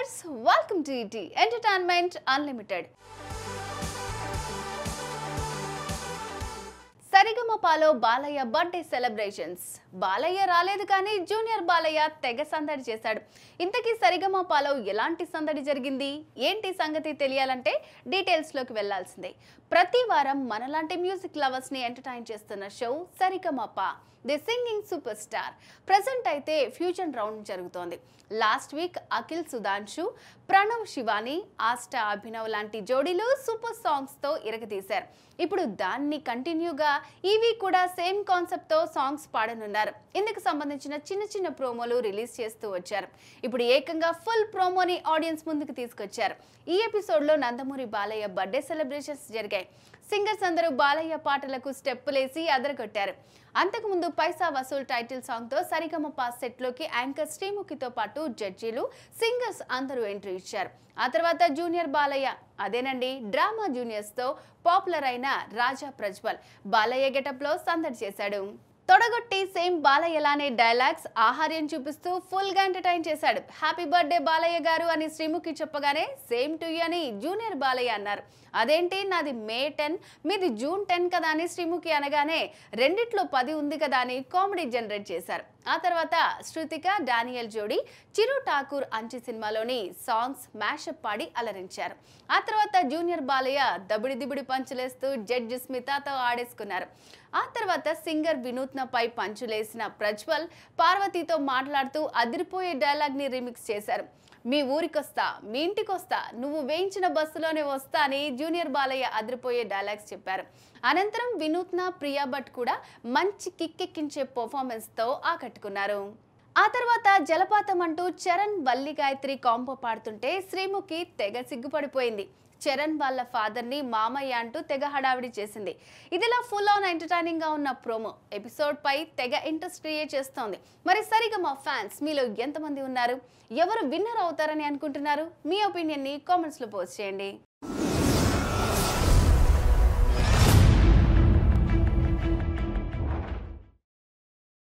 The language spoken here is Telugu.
viewers welcome to ET entertainment unlimited సరిగమపాలో బాలయ్య బర్త్డే సెలబ్రేషన్స్ బాలయ్య రాలేదు కానీ జూనియర్ బాలయ్య తెగ సందడి చేశాడు ఇంతకీ సరిగమపాలో ఎలాంటి సందడి జరిగింది ఏంటి సంగతి తెలియాలంటే డీటెయిల్స్లోకి వెళ్లాల్సిందే ప్రతి వారం మనలాంటి మ్యూజిక్ లవర్స్ని ఎంటర్టైన్ చేస్తున్న show Sarigamapa the singing super star present అయితే ఫ్యూజన్ రౌండ్ జరుగుతోంది లాస్ట్ వీక్ అఖిల్ సుధాంశు ప్రణవ్ శివాని ఆస్టా అభినవ్ లాంటి జోడీలు సూపర్ సాంగ్స్తో ఇరగదీశారు ఇప్పుడు దాన్ని కంటిన్యూగా ఈ వీక్ కూడా సేమ్ కాన్సెప్ట్తో సాంగ్స్ పాడనున్నారు ఇందుకు సంబంధించిన చిన్న చిన్న ప్రోమోలు రిలీజ్ చేస్తూ వచ్చారు ఇప్పుడు ఏకంగా ఫుల్ ప్రోమోని ఆడియన్స్ ముందుకు తీసుకొచ్చారు ఈ ఎపిసోడ్లో నందమూరి బాలయ్య బర్త్డే సెలబ్రేషన్స్ జరిగాయి సింగర్స్ అందరూ బాలయ్య పాటలకు స్టెప్పులేసి అదరగొట్టారు అంతకుముందు పైసా వసూల్ టైటిల్ సాంగ్తో సరిగమప సెట్లోకి యాంకర్ శ్రీముఖితో పాటు జడ్జీలు సింగర్స్ అందరూ ఎంట్రీ ఇచ్చారు ఆ తర్వాత జూనియర్ బాలయ్య అదేనండి డ్రామా జూనియర్స్తో పాపులర్ అయిన రాజా ప్రజ్వల్ బాలయ్య గెటప్లో సందడి చేశాడు తొడగొట్టి సేమ్ బాలయ్యలానే డైలాగ్స్ ఆహార్యం చూపిస్తూ ఫుల్ గా ఎంటర్టైన్ చేశాడు హ్యాపీ బర్త్డే బాలయ్య గారు అని శ్రీముఖి చెప్పగానే సేమ్ టు యూ అని జూనియర్ బాలయ్య అన్నారు అదేంటి నాది మే టెన్ మీది జూన్ టెన్ కదా అని శ్రీముఖి అనగానే రెండిట్లో పది ఉంది కదా అని కామెడీ జనరేట్ చేశారు ఆ తర్వాత శృతిక డానియల్ జోడి చిరు ఠాకూర్ అంచి సినిమాలోని సాంగ్స్ మ్యాషప్ పాడి అలరించారు ఆ తర్వాత జూనియర్ బాలయ్య దబిడి దిబిడి పంచులేస్తూ జడ్జి స్మితాతో ఆడేసుకున్నారు ఆ తర్వాత సింగర్ వినూత్నపై పంచులేసిన ప్రజ్వల్ పార్వతితో మాట్లాడుతూ అదిరిపోయే డైలాగ్ని రీమిక్స్ చేశారు మీ ఊరికొస్తా మీ ఇంటికొస్తా నువ్వు వేయించిన బస్సులోనే వస్తా అని జూనియర్ బాలయ్య అదిరిపోయే డైలాగ్స్ చెప్పారు అనంతరం వినూత్న ప్రియా భట్ కూడా మంచి కిక్కెక్కించే పర్ఫార్మెన్స్తో ఆకట్టుకున్నారు ఆ తర్వాత జలపాతం అంటూ చరణ్ వల్లి గాయత్రి కాంపో పాడుతుంటే శ్రీముఖి తెగ సిగ్గుపడిపోయింది చరణ్ వాళ్ళ ఫాదర్ని మామయ్య అంటూ తెగ హడావిడి చేసింది ఇదిలా ఫుల్ ఆన్ ఎంటర్టైనింగ్ గా ఉన్న ప్రోమో ఎపిసోడ్ పై తెగ ఇంట్రెస్ట్ క్రియేట్ చేస్తోంది మరి సరిగా మా ఫ్యాన్స్ మీలో ఎంతమంది ఉన్నారు ఎవరు విన్నర్ అవుతారని అనుకుంటున్నారు మీ ఒపీనియన్ని కామెంట్స్లో పోస్ట్ చేయండి